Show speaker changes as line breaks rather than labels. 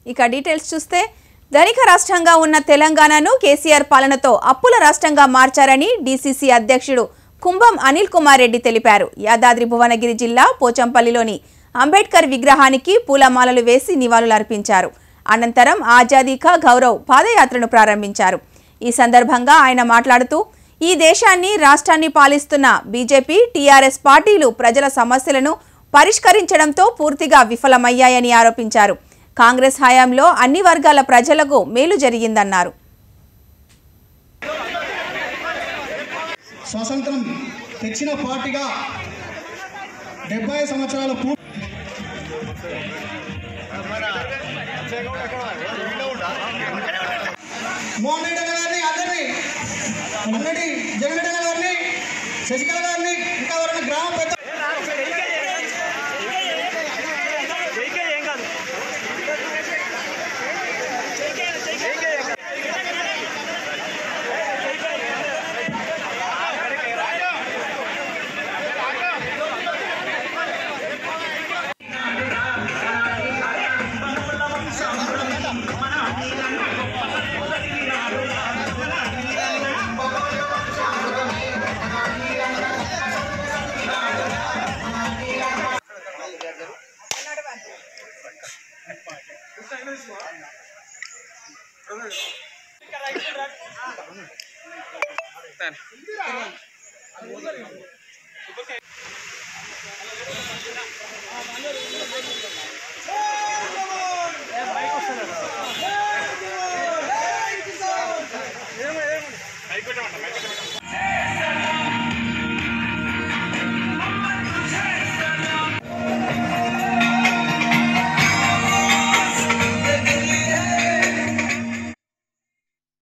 ఇక డీటెయిల్స్ చూస్తే ధనిక రాష్ట్రంగా ఉన్న తెలంగాణను కేసీఆర్ పాలనతో అప్పుల రాష్ట్రంగా మార్చారని డీసీసీ అధ్యక్షుడు కుంభం అనిల్ కుమార్ రెడ్డి తెలిపారు యాదాద్రి భువనగిరి జిల్లా పోచంపల్లిలోని అంబేద్కర్ విగ్రహానికి పూలమాలలు వేసి నివాళులర్పించారు అనంతరం ఆజాదీ కా గౌరవ్ పాదయాత్రను ప్రారంభించారు ఈ సందర్భంగా ఆయన మాట్లాడుతూ ఈ దేశాన్ని రాష్ట్రాన్ని పాలిస్తున్న బీజేపీ టీఆర్ఎస్ పార్టీలు ప్రజల సమస్యలను పరిష్కరించడంతో పూర్తిగా విఫలమయ్యాయని ఆరోపించారు కాంగ్రెస్ హయాంలో అన్ని వర్గాల ప్రజలకు మేలు జరిగిందన్నారు
స్వాతంత్రం తెచ్చిన పార్టీగా డెబ్బై సంవత్సరాల పూ మోహన్ రెడ్డి గారిని అందరినీ అందరి జగన్ రెడ్డి గారిని శశికళ గారిని ఇంకా ఎవరైనా గ్రామ పెద్ద